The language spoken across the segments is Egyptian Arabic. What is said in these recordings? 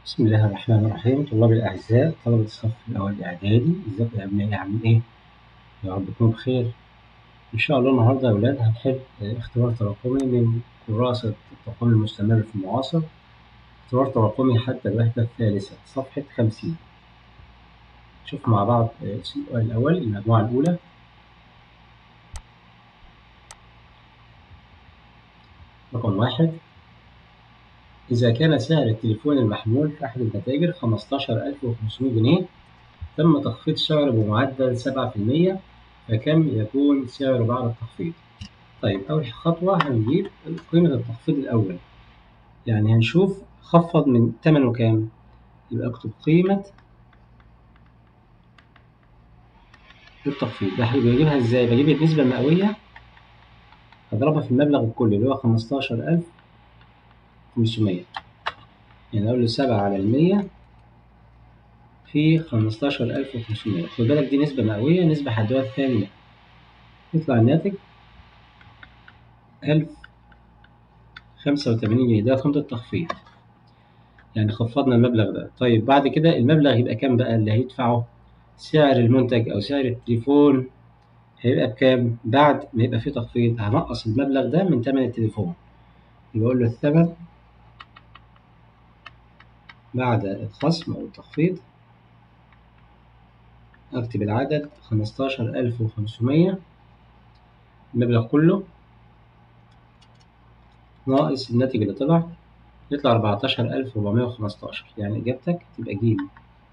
بسم الله الرحمن الرحيم طلاب الأعزاء طلبة الصف الأول الإعدادي ازيكم يا أبنائي عاملين إيه؟ يا رب تكونوا بخير إن شاء الله النهاردة يا أولاد هنحل اختبار تراكمي من كراسة التقويم المستمر في المعاصر اختبار تراكمي حتى الوحدة الثالثة صفحة خمسين نشوف مع بعض السؤال الأول المجموعة الأولى رقم واحد إذا كان سعر التليفون المحمول في أحد المتاجر 15500 جنيه تم تخفيض سعره بمعدل 7% فكم يكون سعره بعد التخفيض؟ طيب أول خطوة هنجيب قيمة التخفيض الأول يعني هنشوف خفض من ثمنه كام يبقى أكتب قيمة التخفيض ده بجيبها إزاي؟ بجيب النسبة المئوية هضربها في المبلغ الكلي اللي هو 15500 يعني أقول له سبعة على المية في خمستاشر ألف وخمسمية خد بالك دي نسبة مئوية نسبة حدها الثانية يطلع الناتج ألف خمسة وتمانين جنيه ده قيمة التخفيض يعني خفضنا المبلغ ده طيب بعد كده المبلغ يبقى كام بقى اللي هيدفعه سعر المنتج أو سعر التليفون هيبقى بكام بعد ما يبقى فيه تخفيض هنقص المبلغ ده من تمن التليفون يبقى أقول له الثمن بعد الخصم أو التخفيض أكتب العدد خمستاشر ألف وخمسمية المبلغ كله ناقص الناتج اللي طلع يطلع أربعتاشر ألف وأربعمية وخمستاشر يعني إجابتك تبقى جيم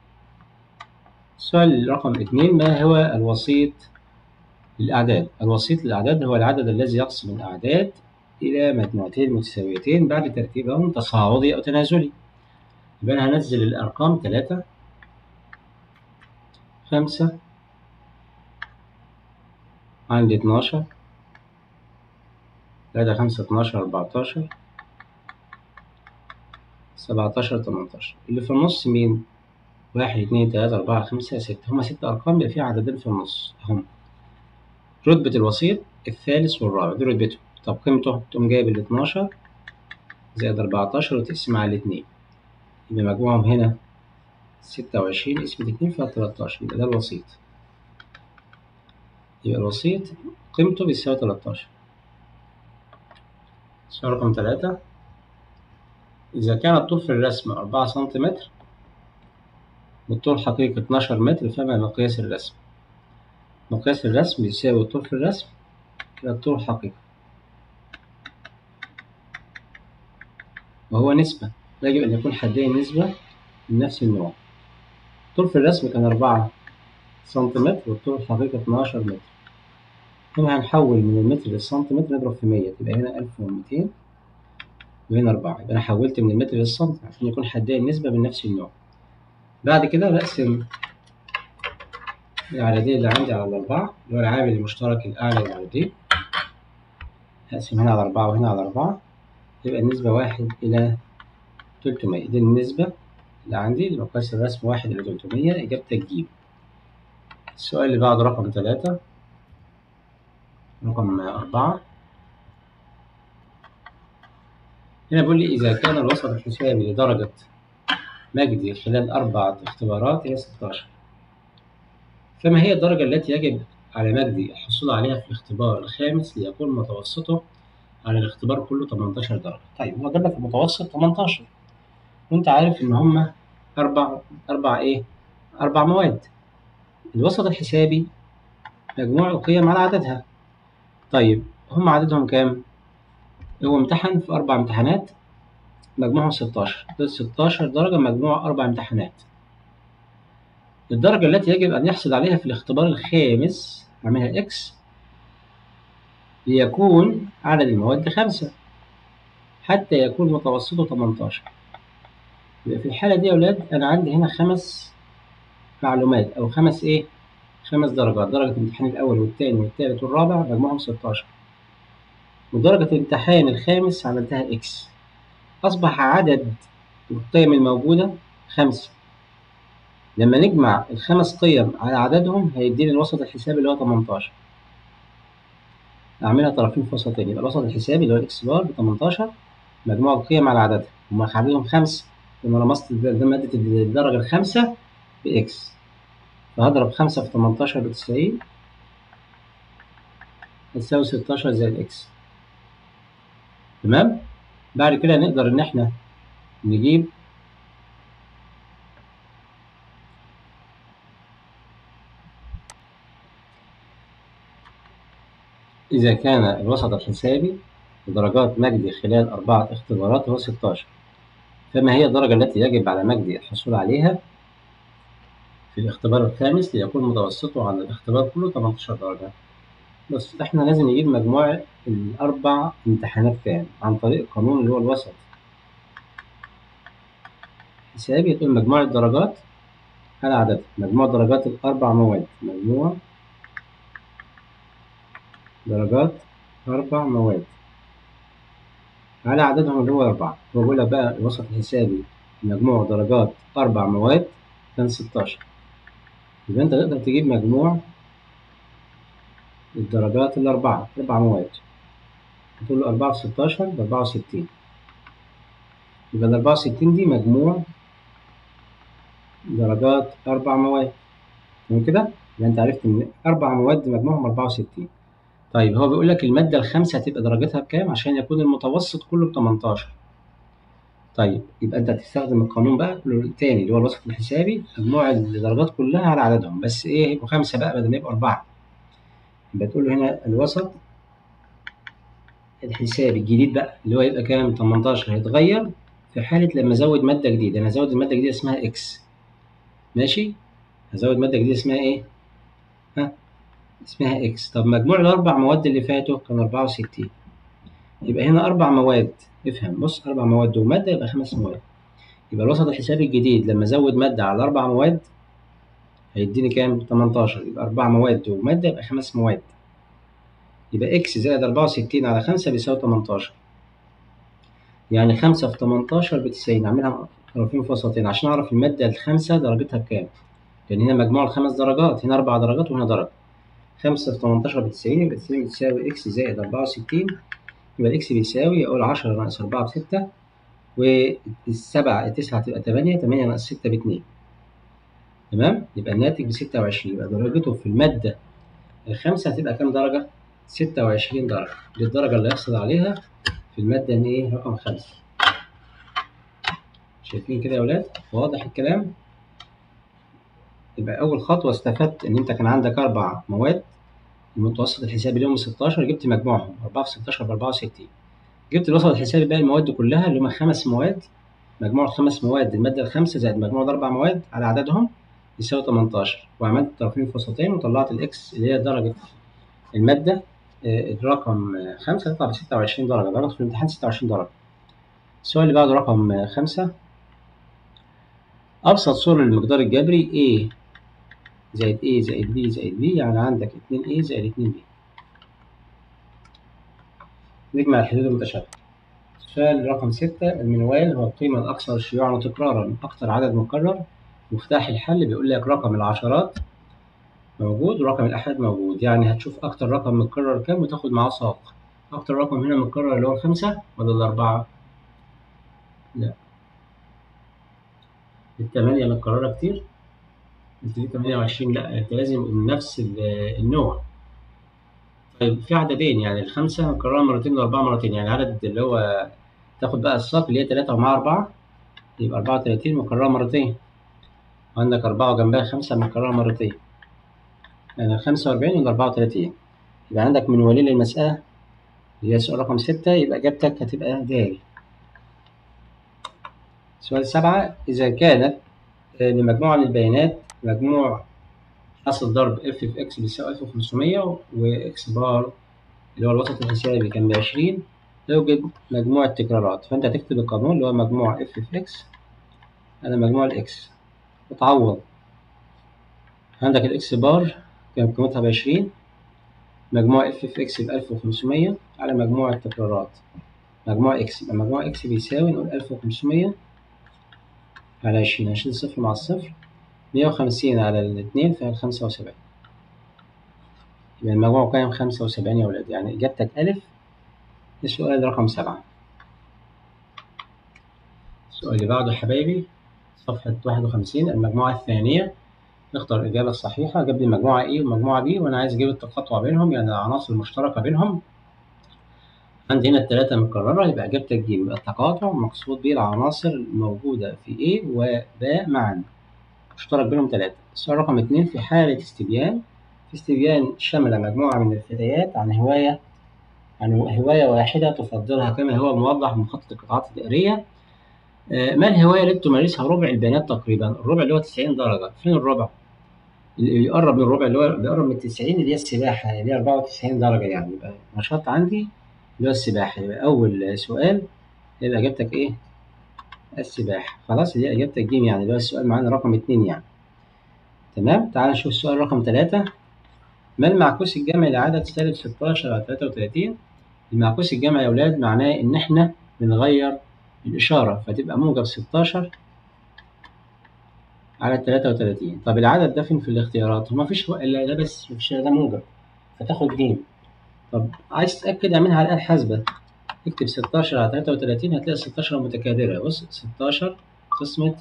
السؤال رقم اتنين ما هو الوسيط للأعداد؟ الوسيط للأعداد هو العدد الذي يقسم الأعداد إلى مجموعتين متساويتين بعد ترتيبهم تصاعدي أو تنازلي يبقى أنا هنزل الأرقام تلاتة خمسة عندي اتناشر تلاتة خمسة اتناشر أربعتاشر سبعتاشر تمنتاشر اللي في النص مين؟ واحد اتنين تلاتة أربعة خمسة ستة هما ست أرقام بيبقى فيها عددين في النص هم رتبة الوسيط الثالث والرابع دي رتبته طب قيمته تقوم جايب ال 12 زائد 14 وتقسم على الاتنين يبقى مجموعهم هنا ستة وعشرين قسمة اتنين فيها تلاتاشر يبقى ده الوسيط يبقى الوسيط قيمته بيساوي تلاتاشر سؤال رقم تلاتة إذا كان الطول في الرسم أربعة سنتيمتر والطول الحقيقي اتناشر متر فما مقياس الرسم مقياس الرسم بيساوي الطول في الرسم إلى الطول الحقيقي وهو نسبة يجب أن يكون حدين نسبة من نفس النوع الطول في الرسم كان أربعة سنتيمتر والطول الحقيقي اتناشر متر هنا هنحول من المتر للسنتيمتر نضرب في مية تبقى هنا ألف وميتين وهنا أربعة يبقى أنا حولت من المتر للسنتي عشان يكون حدين نسبة من نفس النوع بعد كده بقسم العددين اللي عندي على الأربعة اللي هو العامل المشترك الأعلى للعددين هقسم هنا على أربعة وهنا على أربعة يبقى النسبة واحد إلى تلتمية دي النسبة اللي عندي لمقياس الرسم واحد إلى تلتمية إجابتك جيم السؤال اللي بعده رقم تلاتة رقم أربعة هنا بيقول لي إذا كان الوسط الحسابي لدرجة مجدي خلال أربع اختبارات هي ستاشر فما هي الدرجة التي يجب على مجدي الحصول عليها في الاختبار الخامس ليكون متوسطه على الاختبار كله 18 درجة طيب هو جاب لك المتوسط 18 وانت عارف ان هما اربع اربع ايه اربع مواد الوسط الحسابي مجموع القيم على عددها طيب هم عددهم كام هو امتحن في اربع امتحانات مجموعهم 16 دول 16 درجة مجموع اربع امتحانات الدرجة التي يجب أن يحصل عليها في الاختبار الخامس أعملها إكس ليكون عدد المواد خمسة حتى يكون متوسطه 18 يبقى في الحالة دي يا أولاد أنا عندي هنا خمس معلومات أو خمس إيه؟ خمس درجات درجة الامتحان الأول والثاني والثالث والرابع مجموعهم 16 ودرجة الامتحان الخامس عملتها إكس أصبح عدد القيم الموجودة خمسة لما نجمع الخمس قيم على عددهم هيديني الوسط الحسابي اللي هو 18 أعملها طرفين في وسطين يبقى الوسط الحسابي اللي هو الإكس بار ب 18 مجموع القيم على عددها هما عددهم خمسة أنا رمزت ده مادة الدرجة الخامسة بإكس فهضرب خمسة في تمنتاشر بتسعين هتساوي ستاشر زائد إكس تمام بعد كده نقدر إن إحنا نجيب إذا كان الوسط الحسابي لدرجات مجدي خلال أربعة اختبارات هو 16 فما هي الدرجة التي يجب على مجدي الحصول عليها في الاختبار الخامس ليكون متوسطه عن الاختبار كله 18 درجة بس احنا لازم نجيب مجموع الأربع امتحانات كام عن طريق القانون اللي هو الوسط حسابي تقول مجموع الدرجات على عددها مجموع درجات الأربع مواد مجموع درجات أربع مواد على عددهم اللي هو أربعة هو بيقول لك بقى الوسط الحسابي مجموع درجات أربع مواد كان ستاشر يبقى أنت تقدر تجيب مجموع الدرجات الأربعة أربع مواد تقول له أربعة في ستاشر بأربعة وستين يبقى الأربعة وستين دي مجموع درجات أربع مواد تمام كده؟ يبقى أنت عرفت إن أربع مواد مجموعهم أربعة وستين طيب هو بيقول لك المادة الخامسة هتبقى درجتها بكام عشان يكون المتوسط كله ب 18 طيب يبقى انت هتستخدم القانون بقى التاني اللي هو الوسط الحسابي مجموع الدرجات كلها على عددهم بس ايه هيبقوا خمسة بقى بدل ما يبقوا أربعة يبقى تقول له هنا الوسط الحسابي الجديد بقى اللي هو يبقى كام 18 هيتغير في حالة لما ازود مادة جديدة انا هزود المادة الجديدة اسمها اكس ماشي هزود مادة جديدة اسمها ايه ها اسمها اكس طب مجموع الاربع مواد اللي فاتوا كان 64 يبقى هنا اربع مواد افهم بص اربع مواد وماده يبقى خمس مواد يبقى الوسط الحسابي الجديد لما ازود ماده على اربع مواد هيديني كام 18 يبقى اربع مواد وماده يبقى خمس مواد يبقى اكس زائد 64 على 5 بيساوي 18 يعني 5 في 18 ب 90 اعملها طرفين في وسطين عشان اعرف الماده الخامسه درجتها بكام لان هنا مجموع الخمس درجات هنا اربع درجات وهنا درجه خمسة في تمنتاشر بتسعين يبقى تسعين بتساوي إكس زائد أربعة وستين يبقى الإكس بيساوي أقول عشرة ناقص أربعة بستة والسبعة التسعة هتبقى تمانية تمانية ناقص ستة باتنين تمام يبقى الناتج بستة وعشرين يبقى درجته في المادة الخامسة هتبقى كام درجة؟ ستة وعشرين درجة دي الدرجة اللي هيحصل عليها في المادة إن إيه رقم خمسة شايفين كده يا ولاد؟ واضح الكلام؟ يبقى أول خطوة استفدت إن أنت كان عندك أربع مواد المتوسط الحسابي لهم 16 جبت مجموعهم 4 في 16 ب 64 جبت الوسط الحسابي باقي المواد كلها اللي هم خمس مواد مجموع الخمس مواد المادة الخامسة زائد مجموع الأربع مواد على عددهم يساوي 18 وعملت طرفين في وسطين وطلعت الإكس اللي هي درجة المادة الرقم خمسة تطلع ب 26 درجة درجة في الامتحان 26 درجة السؤال اللي بعده رقم خمسة أبسط صورة للمقدار الجبري A زائد A زائد B زائد B يعني عندك 2A زائد 2B نجمع الحدود المتشابهة سؤال رقم ستة المنوال هو القيمة الأكثر شيوعا وتكرارا أكثر عدد مكرر مفتاح الحل بيقول لك رقم العشرات موجود ورقم الأحاد موجود يعني هتشوف أكتر رقم متكرر كام وتاخد معاه ساق أكتر رقم هنا متكرر اللي هو الخمسة ولا الأربعة؟ لا التمانية متكررة كتير انت دي 28 لا انت لازم نفس النوع طيب في عددين يعني الخمسة مكررة مرتين والأربعة مرتين يعني عدد اللي هو تاخد بقى الساق اللي هي تلاتة ومعاها أربعة يبقى أربعة وتلاتين مكررة مرتين وعندك أربعة وجنبها خمسة مكررة مرتين يعني خمسة وأربعين ولا أربعة وتلاتين يبقى عندك منوالين للمسألة اللي هي سؤال رقم ستة يبقى إجابتك هتبقى د سؤال سبعة إذا كانت لمجموعة من البيانات مجموع حاصل ضرب اف في اكس بيساوي 1500 واكس بار اللي هو الوسط الحسابي كان ب 20 يوجد مجموع التكرارات فانت هتكتب القانون اللي هو مجموع اف في اكس على مجموع الاكس وتعوض عندك الاكس بار كان قيمتها ب 20 مجموع اف في اكس ب 1500 على مجموع التكرارات مجموع اكس يبقى مجموع اكس بيساوي نقول 1500 على 20 هنشيل صفر مع الصفر مية وخمسين على الاتنين فهي خمسة وسبعين يبقى المجموع كام خمسة وسبعين يا ولاد يعني إجابتك ألف السؤال رقم سبعة السؤال اللي بعده يا حبايبي صفحة 51 المجموعة الثانية نختار الإجابة الصحيحة جاب لي مجموعة A ومجموعة B وأنا عايز أجيب التقاطع بينهم يعني العناصر المشتركة بينهم عندي هنا التلاتة مكررة يبقى إجابتك ج يبقى التقاطع مقصود به العناصر الموجودة في A و B معا مشترك بينهم تلاتة السؤال رقم اتنين في حالة استبيان في استبيان شمل مجموعة من الفتيات عن هواية عن هواية واحدة تفضلها كما هو موضح من خطة القطاعات الدائرية آه، ما الهواية التي تمارسها ربع البنات تقريبا الربع اللي هو 90 درجة فين الربع؟ اللي يقرب من الربع اللي هو بيقرب من 90 اللي هي السباحة اللي هي 94 درجة يعني يبقى نشاط عندي اللي هو السباحة يبقى أول سؤال يبقى إجابتك إيه؟ السباحة خلاص اللي هي إجابتك ج يعني اللي هو السؤال معانا رقم اتنين يعني تمام تعال نشوف السؤال رقم تلاتة ما المعكوس الجمعي لعدد سالب 16 على 33 المعكوس الجمعي يا أولاد معناه إن إحنا بنغير الإشارة فتبقى موجب 16 على 33 طب العدد ده فين في الاختيارات؟ هو مفيش إلا ده بس مفيش إلا ده موجب فتاخد ج طب عايز تتأكد اعملها على الآلة الحاسبة اكتب 16 على 33 هتلاقي 16 متكررة بص 16 قسمة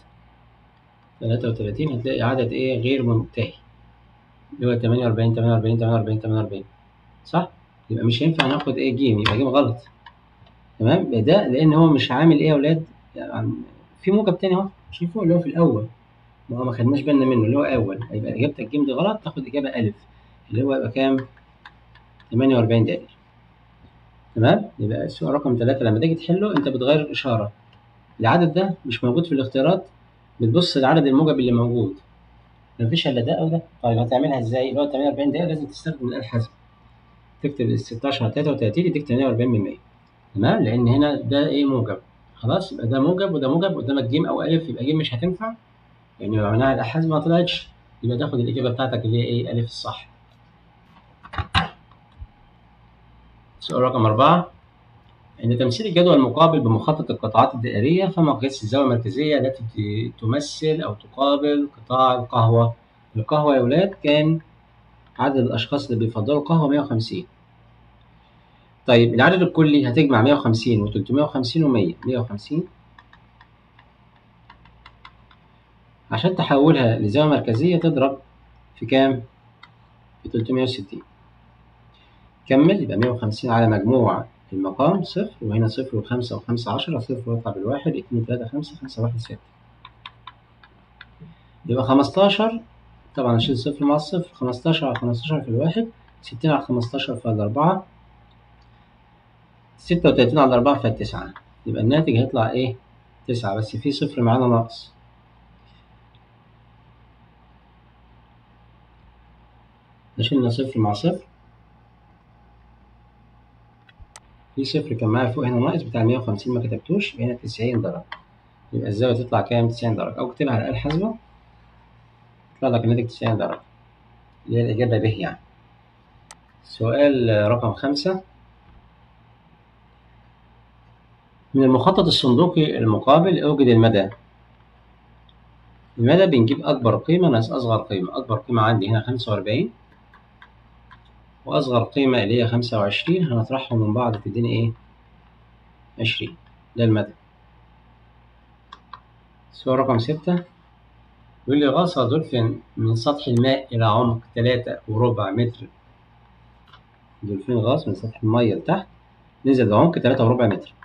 33 هتلاقي عدد إيه غير منتهي اللي هو 48 48 48 48 صح؟ يبقى مش هينفع ناخد ايه ج يبقى ج غلط تمام يبقى ده لان هو مش عامل ايه يا اولاد يعني في موجب تاني اهو شوفوا اللي هو في الاول ما هو ما خدناش بالنا منه اللي هو اول يبقى اجابتك ج دي غلط تاخد اجابه الف اللي هو يبقى كام 48 دقيقه تمام يبقى السؤال رقم 3 لما تيجي تحله انت بتغير الاشاره العدد ده مش موجود في الاختيارات بتبص للعدد الموجب اللي موجود مفيش الا ده او ده طيب هتعملها ازاي اللي هو 48 دقيقه لازم تستخدم الاله الحاسبه تكتب ال 16 على 33 يديك 48 من 100 تمام لان هنا ده ايه موجب خلاص يبقى ده موجب وده موجب قدامك ج او الف يبقى ج مش هتنفع يعني لو عملناها الاله الحاسبه ما طلعتش يبقى تاخد الاجابه بتاعتك اللي هي ايه الف الصح سؤال رقم أربعة عند تمثيل الجدول المقابل بمخطط القطاعات الدائرية فمقياس الزاوية المركزية التي تمثل أو تقابل قطاع القهوة القهوة يا ولاد كان عدد الأشخاص اللي بيفضلوا القهوة 150 طيب العدد الكلي هتجمع 150 و 350 و 100 150 عشان تحولها لزاوية مركزية تضرب في كام؟ في 360 كمل يبقى 150 على مجموع المقام صفر وهنا صفر وخمسة وخمسة عشرة صفر ويطلع بالواحد اتنين تلاتة خمسة خمسة واحد ستة يبقى خمستاشر طبعا أشيل صفر مع الصفر خمستاشر على خمستاشر في الواحد ستين على خمستاشر في الأربعة ستة وتلاتين على الأربعة في التسعة يبقى الناتج هيطلع إيه؟ تسعة بس في صفر معانا ناقص شلنا صفر مع صفر في صفر كان معايا فوق هنا ناقص بتاع 150 ما كتبتوش هنا 90 درجة يبقى الزاوية تطلع كام 90 درجة أو اكتبها على الآلة الحاسبة يطلع لك الناتج 90 درجة اللي هي الإجابة به يعني سؤال رقم خمسة من المخطط الصندوقي المقابل اوجد المدى المدى بنجيب أكبر قيمة ناقص أصغر قيمة أكبر قيمة عندي هنا 45 وأصغر قيمة اللي هي خمسة وعشرين هنطرحهم من بعض تديني إيه؟ عشرين ده المدى سؤال رقم ستة بيقول لي غاص دولفين من سطح الماء إلى عمق تلاتة وربع متر دولفين غاص من سطح المية لتحت نزل لعمق تلاتة وربع متر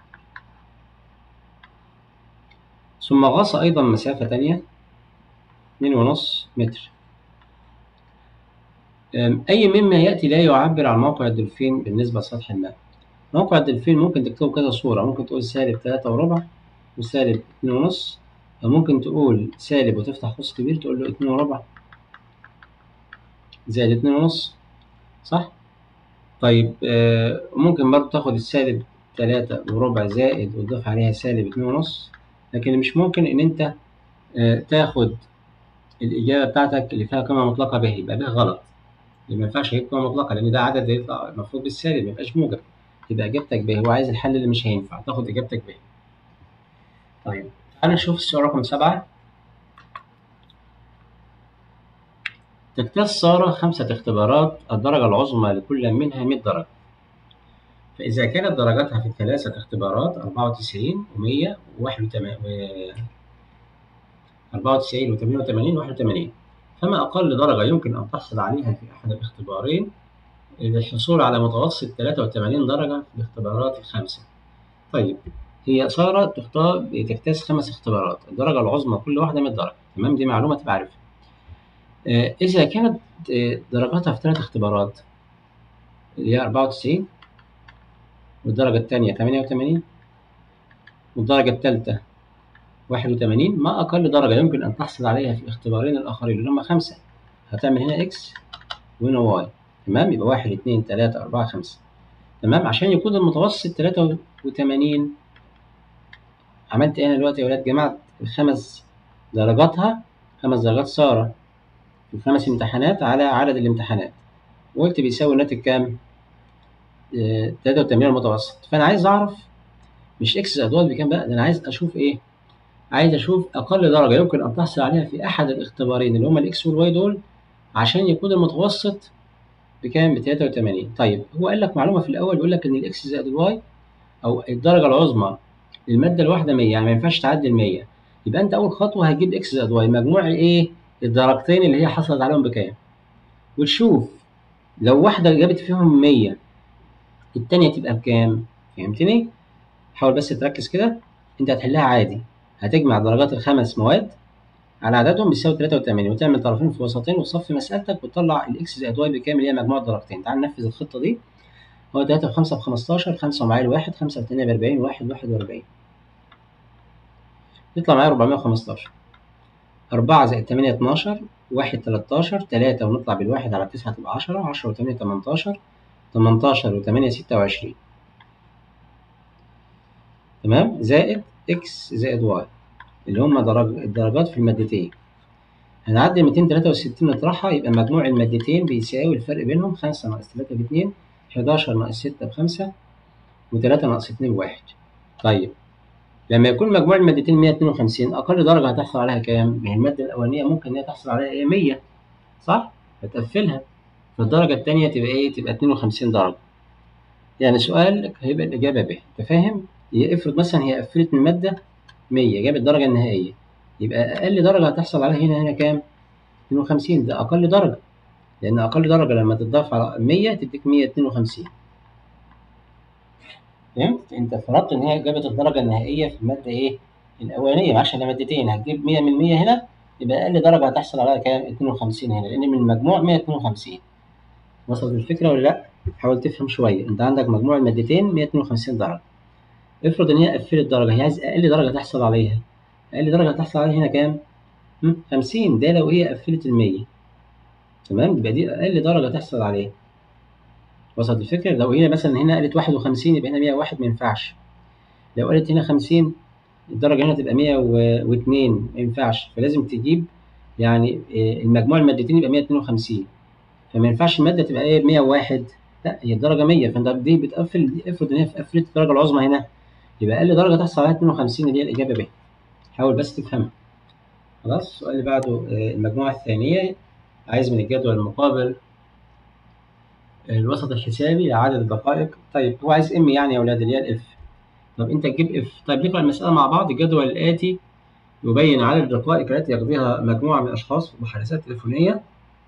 ثم غاص أيضا مسافة تانية اتنين ونص متر أي مما يأتي لا يعبر عن موقع الدولفين بالنسبة لسطح الماء موقع الدولفين ممكن تكتبه كذا صورة ممكن تقول سالب تلاتة وربع وسالب اتنين ونص أو ممكن تقول سالب وتفتح قوس كبير تقول له اتنين وربع زائد اتنين ونص صح؟ طيب آه ممكن برضه تاخد السالب تلاتة وربع زائد وتضيف عليها سالب اتنين ونص لكن مش ممكن إن أنت آه تاخد الإجابة بتاعتك اللي فيها قيمة مطلقة به يبقى به غلط ما ينفعش اجيب قيمه مطلقه لان ده عدد يطلع المفروض بالسالب ما يبقاش موجب يبقى اجابتك ب هو عايز الحل اللي مش هينفع تاخد اجابتك ب طيب تعالى نشوف السؤال رقم سبعة تجتاز سارة خمسة اختبارات الدرجة العظمى لكل منها 100 درجة فإذا كانت درجاتها في الثلاثة اختبارات 94 و100 و81 94 و88 و81 فما أقل درجة يمكن أن تحصل عليها في أحد الاختبارين للحصول على متوسط 83 درجة في الاختبارات الخمسة. طيب هي سارة تختار تجتاز خمس اختبارات، الدرجة العظمى كل واحدة 100 درجة، تمام؟ دي معلومة تبقى عارفها. آه، إذا كانت آه، درجاتها في ثلاث اختبارات اللي هي 94 والدرجة الثانية 88 والدرجة الثالثة 81 ما أقل درجة يمكن أن تحصل عليها في الاختبارين الآخرين اللي هم خمسة هتعمل هنا إكس وهنا واي تمام يبقى واحد اتنين تلاتة أربعة خمسة تمام عشان يكون المتوسط تلاتة وتمانين عملت إيه أنا دلوقتي يا ولاد جمعت الخمس درجاتها خمس درجات سارة في الخمس امتحانات على عدد الامتحانات وقلت بيساوي الناتج كام؟ آه، تلاتة وتمانين المتوسط فأنا عايز أعرف مش إكس زائد واي بكام بقى ده أنا عايز أشوف إيه؟ عايز أشوف أقل درجة يمكن أن تحصل عليها في أحد الاختبارين اللي هما الإكس والواي دول عشان يكون المتوسط بكام؟ ب 83 طيب هو قال لك معلومة في الأول بيقول لك إن الإكس زائد الواي أو الدرجة العظمى للمادة الواحدة 100 يعني ما ينفعش تعدي ال 100 يبقى أنت أول خطوة هتجيب إكس زائد واي مجموع إيه؟ الدرجتين اللي هي حصلت عليهم بكام؟ وتشوف لو واحدة جابت فيهم 100 التانية تبقى بكام؟ فهمتني؟ حاول بس تركز كده أنت هتحلها عادي هتجمع درجات الخمس مواد على عددهم بيساوي 83 وتعمل طرفين في وسطين وتصفي مسألتك وتطلع الاكس زائد واي بكام اللي هي مجموع الدرجتين تعال ننفذ الخطة دي هو 3 في 5 ب 15 5 ومعايا الواحد 5 في 2 ب 40 1 41 يطلع معايا 415 4 زائد 8 12 1 13 3 ونطلع بالواحد على 9 تبقى 10 10 و 8 18 18 و 8 26 تمام زائد اكس زائد واي اللي هم درج الدرجات في المادتين هنعدي 263 نطرحها يبقى مجموع المادتين بيساوي الفرق بينهم 5 ناقص 3 ب 2 11 ناقص 6 ب 5 و3 ناقص 2 ب 1 طيب لما يكون مجموع المادتين 152 أقل درجة هتحصل عليها كام؟ ما هي المادة الأولانية ممكن إن هي تحصل عليها إيه 100 صح؟ هتقفلها فالدرجة التانية تبقى إيه؟ تبقى 52 درجة يعني سؤال هيبقى الإجابة ب أنت فاهم؟ هي افرض مثلا هي قفلت من المادة 100 جابت الدرجة النهائية يبقى أقل درجة هتحصل عليها هنا هنا كام؟ 52 ده أقل درجة لأن أقل درجة لما تضاف على 100 تديك 152 فهمت؟ أنت فرضت إن هي جابت الدرجة النهائية في المادة إيه؟ الأولانية عشان مادتين هتجيب 100 من 100 هنا يبقى أقل درجة هتحصل عليها كام؟ 52 هنا لأن من المجموع 152 وصلت الفكرة ولا لأ؟ حاول تفهم شوية أنت عندك مجموع المادتين 152 درجة افرض إن هي قفلت درجة هي عايز أقل درجة تحصل عليها أقل درجة هتحصل عليها هنا كام؟ هم؟ 50 ده لو هي قفلت ال 100 تمام يبقى دي أقل درجة تحصل عليها وصلت الفكرة لو هي مثلا هنا قالت 51 يبقى هنا 101 ما ينفعش لو قالت هنا 50 الدرجة هنا تبقى 102 ما ينفعش فلازم تجيب يعني إيه، المجموع المادتين يبقى 152 فما ينفعش المادة تبقى ايه 101 لا هي الدرجة 100 فانت دي بتقفل دي افرض ان هي قفلت الدرجة العظمى هنا يبقى أقل درجة تحصل عليها 52 اللي هي الإجابة ب حاول بس تفهمها خلاص السؤال اللي بعده آه، المجموعة الثانية عايز من الجدول المقابل الوسط الحسابي لعدد الدقائق طيب هو عايز ام يعني يا ولاد اللي هي الاف طب انت تجيب اف طيب نقرا المسألة مع بعض الجدول الآتي يبين عدد الدقائق التي يقضيها مجموعة من الأشخاص في محادثات تليفونية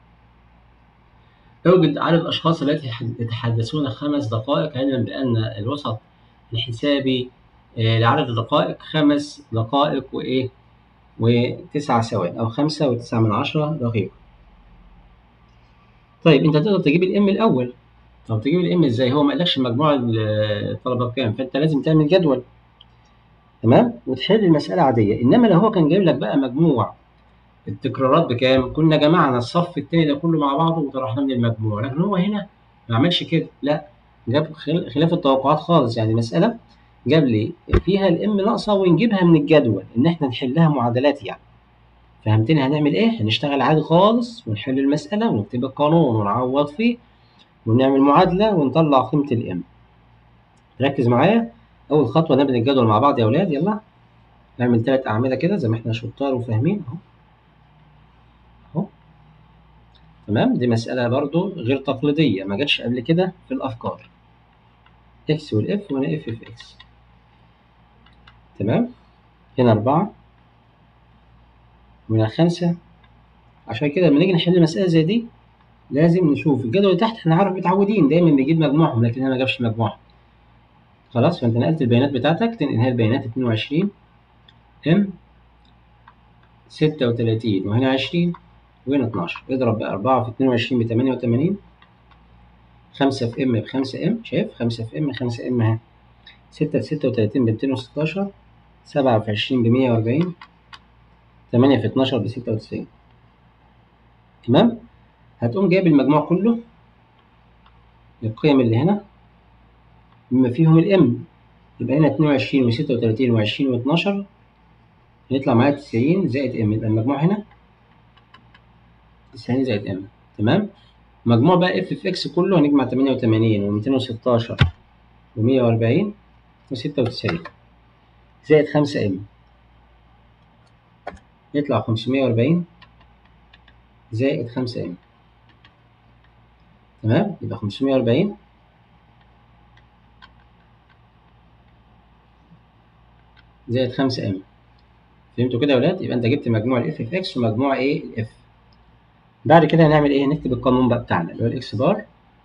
يوجد عدد الأشخاص التي يتحدثون خمس دقائق علما بأن الوسط الحسابي آه، لعدد الدقائق خمس دقائق وإيه وتسع ثواني أو خمسة وتسعة من عشرة دقيقة طيب أنت تقدر تجيب الإم الأول طب تجيب الإم إزاي هو ما قالكش مجموع الطلبة بكام فأنت لازم تعمل جدول تمام وتحل المسألة عادية إنما لو هو كان جايب لك بقى مجموع التكرارات بكام كنا جمعنا الصف التاني ده كله مع بعضه وطرحناه من المجموع لكن هو هنا ما عملش كده لا جاب خل- خلاف التوقعات خالص يعني مسألة جاب لي فيها الام ناقصة ونجيبها من الجدول إن إحنا نحلها معادلات يعني فهمتني هنعمل إيه؟ هنشتغل عادي خالص ونحل المسألة ونكتب القانون ونعوض فيه ونعمل معادلة ونطلع قيمة الام ركز معايا أول خطوة نبني الجدول مع بعض يا أولاد يلا نعمل تلات أعمدة كده زي ما إحنا شطار وفاهمين أهو أهو تمام دي مسألة برضو غير تقليدية ما جاتش قبل كده في الأفكار اكس والاف وهنا اف في اكس تمام هنا أربعة وهنا خمسة عشان كده لما نيجي نحل مسألة زي دي لازم نشوف الجدول اللي تحت احنا عارف متعودين دايما بيجيب مجموعهم لكن هنا ما جابش مجموعهم خلاص فانت نقلت البيانات بتاعتك تنقل هنا البيانات 22 ام 36 وهنا 20 وهنا 12 اضرب بقى 4 في 22 ب 88 5 في ام ب 5 ام شايف 5 في ام 5 ام اهي 6 في 36 ب 216 7 في 20 ب 140 8 في 12 ب 96 تمام هتقوم جايب المجموع كله القيم اللي هنا بما فيهم الام يبقى هنا 22 و36 و20 و12 هيطلع معايا 90 زائد ام يبقى المجموع هنا 90 زائد ام تمام مجموع بقى اف في اكس كله هنجمع 88 و216 و140 و96 زائد 5 ام يطلع 540 زائد 5 ام تمام يبقى 540 زائد 5 ام فهمتوا كده يا ولاد يبقى انت جبت مجموع الاف في اكس ومجموع ايه الاف بعد كده هنعمل ايه هنكتب القانون بقى بتاعنا اللي هو الاكس بار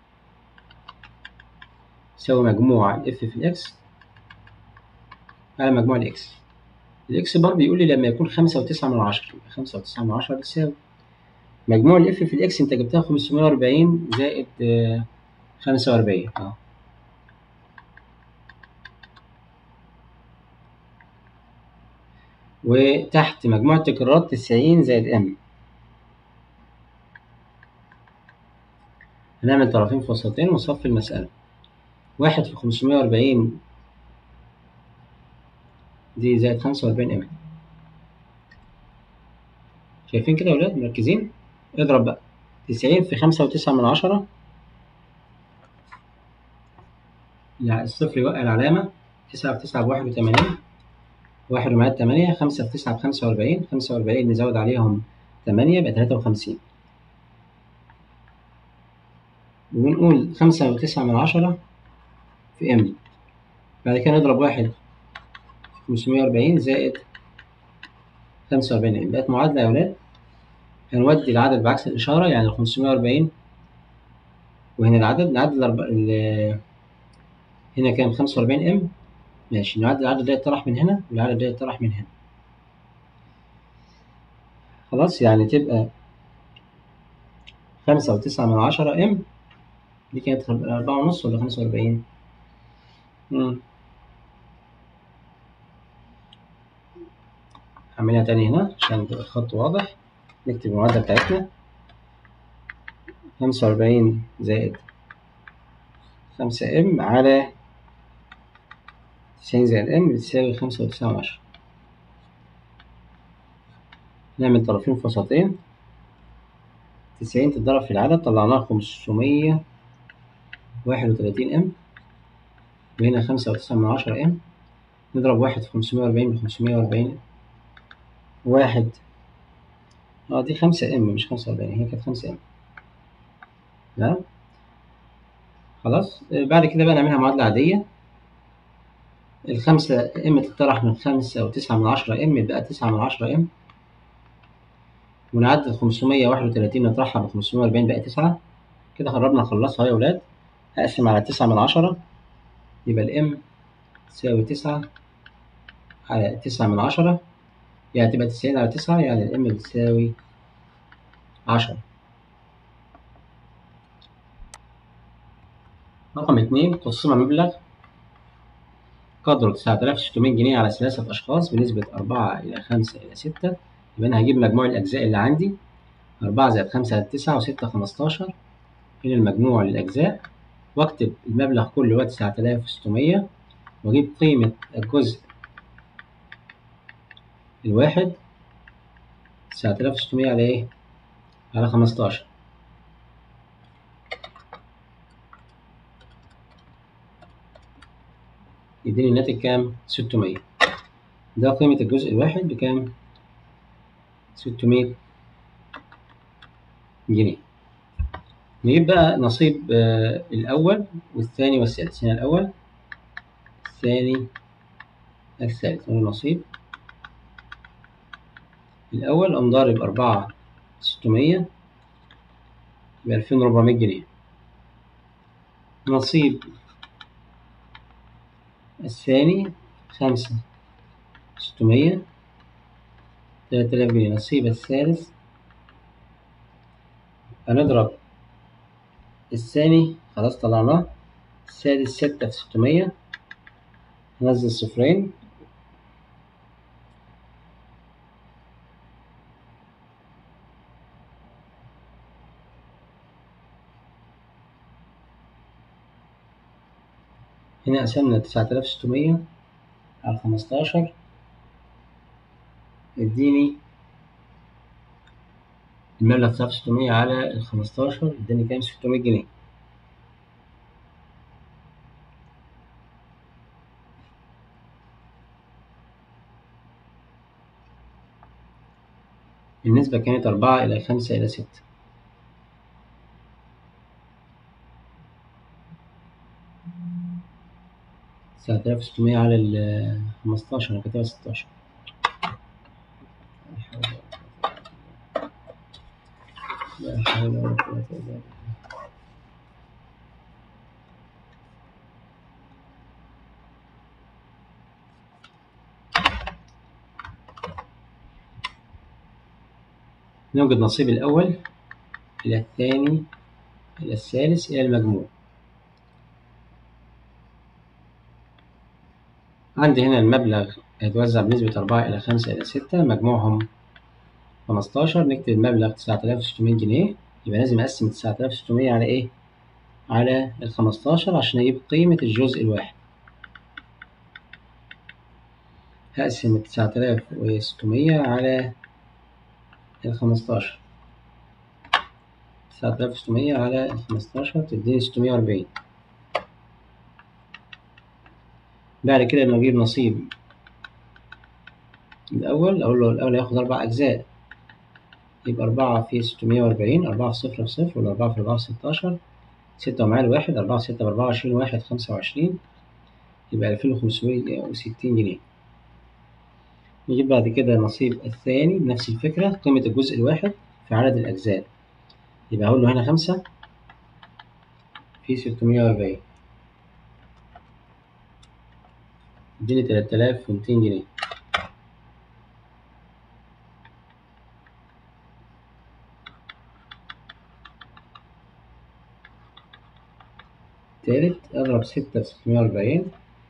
يساوي مجموع الاف في الاكس على مجموع الاكس الاكس بار بيقول لي لما يكون خمسة وتسعة من عشرة يبقى خمسة وتسعة من عشرة بتساوي مجموع الاف في الاكس انت جبتها خمسمية وأربعين زائد خمسة وأربعين اه وتحت مجموع التكرارات تسعين زائد ام هنعمل طرفين في وسطين ونصفي المسألة واحد في خمسمية وأربعين دي زائد خمسة وأربعين ام شايفين كده يا ولاد مركزين اضرب بقى تسعين في خمسة وتسعة من عشرة يعني الصفر يوقع العلامة تسعة في تسعة بواحد وتمانين واحد ومعاد تمانية خمسة في تسعة بخمسة وأربعين خمسة وأربعين نزود عليهم تمانية يبقى تلاتة وخمسين ونقول خمسة وتسعة من عشرة في ام بعد كده نضرب واحد خمسمية وأربعين زائد خمسة وأربعين ام بقت معادلة يا ولاد هنودي العدد بعكس الإشارة يعني خمسمية وأربعين وهنا العدد نعدل الأرب... ال... هنا كام خمسة وأربعين ام ماشي نعدل العدد ده يطرح من هنا والعدد ده يطرح من هنا خلاص يعني تبقى خمسة وتسعة من عشرة ام دي كانت أربعة ونص ولا خمسة وأربعين؟ هعملها تاني هنا عشان تبقى الخط واضح نكتب المعادلة بتاعتنا خمسة وأربعين زائد خمسة ام على تسعين زائد ام بتساوي خمسة وتسعة من عشرة نعمل طرفين في وسطين تسعين تتضرب في العدد طلعناها خمسمية واحد وتلاتين ام وهنا خمسة وتسعة من عشرة ام نضرب واحد في خمسمية وأربعين بخمسمية وأربعين واحد اه دي خمسة ام مش خمسة وأربعين هي كانت خمسة ام تمام خلاص بعد كده بقى نعملها معادلة عادية الخمسة ام تطرح من خمسة وتسعة من عشرة ام يبقى تسعة من عشرة ام ونعدل خمسمية واحد وتلاتين نطرحها من خمسمية وأربعين بقى تسعة كده قربنا نخلصها يا ولاد هقسم على تسعة من عشرة يبقى الام تساوي تسعة على تسعة من عشرة يعني تبقى تسعين على تسعة يعني الام بتساوي عشرة رقم اتنين قسمة مبلغ قدره تسعة آلاف ستمية جنيه على ثلاثة أشخاص بنسبة أربعة إلى خمسة إلى ستة يبقى أنا هجيب مجموع الأجزاء اللي عندي أربعة زائد خمسة زائد تسعة وستة خمستاشر هنا المجموع للأجزاء وأكتب المبلغ كله هو تسعة آلاف وستمية وأجيب قيمة الجزء الواحد تسعة آلاف وستمية على إيه؟ على خمستاشر يديني الناتج كام؟ ستمية ده قيمة الجزء الواحد بكام؟ ستمية جنيه نجيب بقى نصيب آه الأول والثاني والثالث هنا الأول الثاني الثالث النصيب الأول أقوم ضارب أربعة ستمية يبقى ألفين وربعمية جنيه نصيب الثاني خمسة ستمية تلاتة آلاف جنيه نصيب الثالث هنضرب الثاني خلاص طلعناه السادس ستة في ستمية ننزل صفرين هنا قسمنا تسعة آلاف ستمية على خمستاشر اديني المبلغ تسعة آلاف ستمية على الخمستاشر اداني كام ستمية جنيه النسبة كانت أربعة إلى خمسة إلى ستة تسعة آلاف ستمية على الخمستاشر أنا كاتبها ستاشر لا حول ولا قوة إلا بالله نوجد نصيب الأول إلى الثاني إلى الثالث إلى المجموع عندي هنا المبلغ هيتوزع بنسبة أربعة إلى خمسة إلى ستة مجموعهم خمستاشر نكتب المبلغ تسعة آلاف وستمية جنيه يبقى لازم أقسم تسعة آلاف وستمية على إيه؟ على الخمستاشر عشان أجيب قيمة الجزء الواحد هقسم التسعة آلاف وستمية على الخمستاشر تسعة آلاف وستمية على الخمستاشر تديني ستمية وأربعين بعد كده لما أجيب نصيب الأول أقول له الأول هياخد أربع أجزاء يبقى أربعة في ستمية وأربعين أربعة في صفر في صفر ولا أربعة في أربعة في ستاشر ستة ومعاه الواحد أربعة في ستة بأربعة وعشرين واحد خمسة وعشرين يبقى ألفين وخمسمية وستين جنيه نجيب بعد كده النصيب الثاني نفس الفكرة قيمة الجزء الواحد في عدد الأجزاء يبقى أقول له هنا خمسة في ستمية وأربعين اديني تلات آلاف ومتين جنيه تالت أضرب ستة في ستمية وأربعين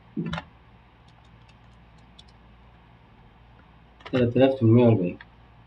تلات آلاف تمنمية وأربعين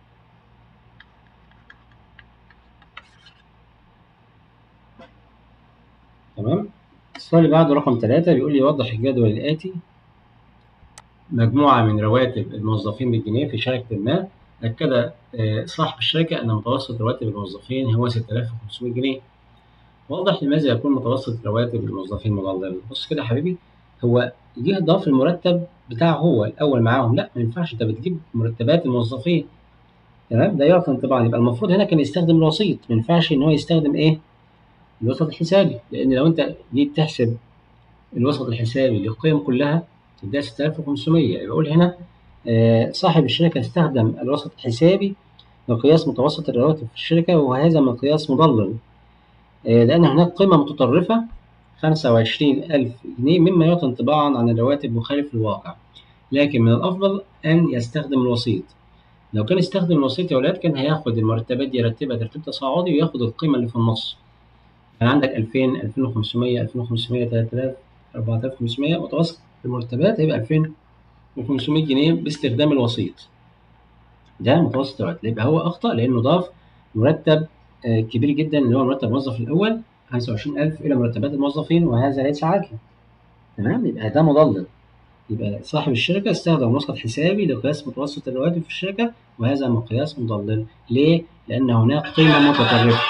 تمام السؤال اللي بعده رقم تلاتة بيقول لي وضح الجدول الآتي مجموعة من رواتب الموظفين بالجنيه في شركة ما أكد صاحب الشركة أن متوسط رواتب الموظفين هو 6500 جنيه واضح لماذا يكون متوسط رواتب الموظفين مضلل بص كده يا حبيبي هو جه ضاف المرتب بتاعه هو الأول معاهم لا ما ينفعش أنت بتجيب مرتبات الموظفين تمام ده يعطي انطباع يبقى المفروض هنا كان يستخدم الوسيط ما ينفعش إن هو يستخدم إيه الوسط الحسابي لأن لو أنت جيت تحسب الوسط الحسابي للقيم كلها تديها 6500 يبقى أقول هنا آه صاحب الشركة استخدم الوسط الحسابي لقياس متوسط الرواتب في الشركة وهذا مقياس مضلل آه لأن هناك قيمة متطرفة 25000 جنيه مما يعطي انطباعا عن الرواتب مخالف للواقع لكن من الأفضل أن يستخدم الوسيط لو كان يستخدم الوسيط يا ولاد كان هياخد المرتبات دي يرتبها ترتيب تصاعدي وياخد القيمة اللي في النص يعني عندك 2000 2500 2500 3000 4500 متوسط المرتبات هيبقى 2500 جنيه باستخدام الوسيط ده متوسط الراتب يبقى هو اخطا لانه ضاف مرتب كبير جدا اللي هو مرتب الموظف الاول 25000 الى مرتبات الموظفين وهذا ليس عادلا تمام يبقى ده مضلل يبقى صاحب الشركه استخدم وسط حسابي لقياس متوسط الرواتب في الشركه وهذا مقياس مضلل ليه؟ لان هناك قيمه متطرفه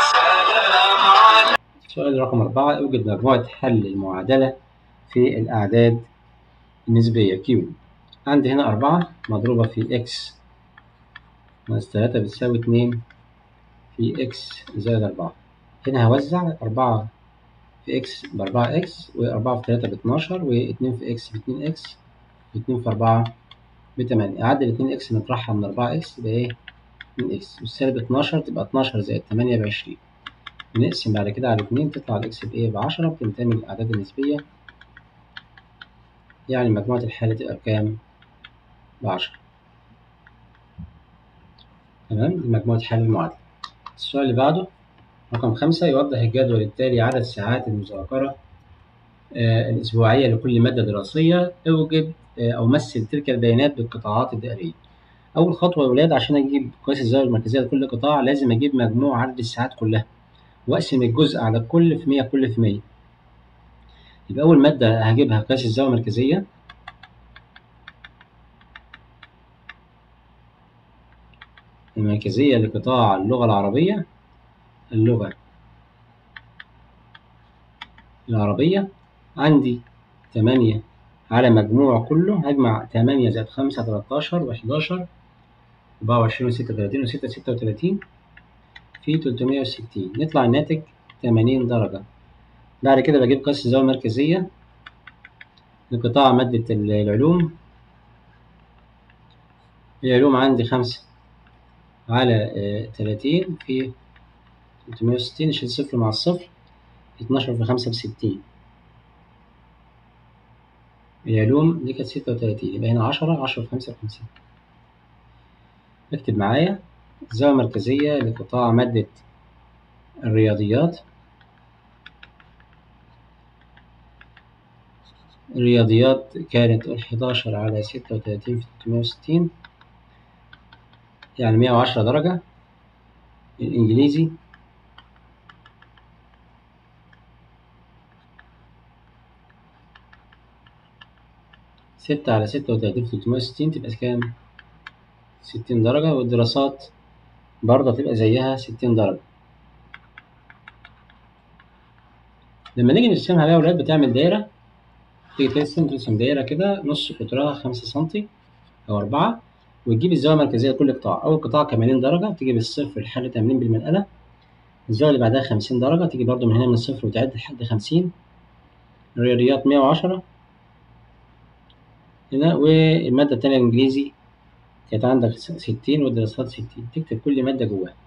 سؤال رقم أربعة أوجد مجموعة حل المعادلة في الأعداد النسبية Q عندي هنا أربعة مضروبة في X ناقص تلاتة بتساوي اتنين في X زائد أربعة هنا هوزع أربعة في إكس بأربعة إكس وأربعة في تلاتة باتناشر واتنين في إكس باتنين إكس واتنين في أربعة بتمانية أعدل اتنين إكس نطرحها من أربعة إكس يبقى إيه اتنين إكس والسالب اتناشر تبقى اتناشر زائد تمانية بعشرين نقسم بعد كده على اتنين تطلع الإكس بإيه بعشرة بتنتمي للأعداد النسبية يعني مجموعة الحالة تبقى بكام؟ بعشرة تمام دي مجموعة حل المعادلة السؤال اللي بعده رقم خمسة يوضح الجدول التالي عدد ساعات المذاكرة آه الأسبوعية لكل مادة دراسية اوجد آه أو مثل تلك البيانات بالقطاعات الدائرية أول خطوة يا ولاد عشان أجيب قياس الزاوية المركزية لكل قطاع لازم أجيب مجموع عدد الساعات كلها وأقسم الجزء على كل في مية كل في مية يبقى أول مادة هجيبها قياس الزاوية المركزية المركزية لقطاع اللغة العربية اللغة العربية عندي تمانية على مجموع كله هجمع تمانية زائد خمسة تلاتاشر وحداشر أربعة وعشرين وستة وتلاتين وستة ستة وتلاتين في تلتمية وستين يطلع الناتج تمانين درجة بعد كده بجيب قياس الزاوية المركزية لقطاع مادة العلوم العلوم عندي خمسة على تلاتين في تلتمية وستين نشيل صفر مع الصفر اتناشر في خمسة بستين العلوم دي كانت ستة وتلاتين يبقى هنا عشرة عشرة في خمسة بخمسين اكتب معايا الزاوية المركزية لقطاع مادة الرياضيات الرياضيات كانت حداشر على ستة وتلاتين في تلتمية وستين يعني مية وعشرة درجة الإنجليزي ستة على ستة وتلاتين في تلتمية وستين تبقى كام؟ ستين درجة والدراسات برضه تبقى زيها ستين درجة لما نيجي نرسمها بقى يا ولاد بتعمل دايرة تيجي ترسم ترسم دايرة كده نص قطرها خمسة سنتي أو أربعة وتجيب الزاوية المركزية لكل قطاع أول قطاع تمانين درجة تيجي بالصفر لحد تمانين بالمنقلة الزاوية اللي بعدها خمسين درجة تيجي برضه من هنا من الصفر وتعد لحد خمسين الرياضيات مية وعشرة هنا والمادة التانية الإنجليزي كانت عندك ستين والدراسات ستين تكتب كل مادة جواها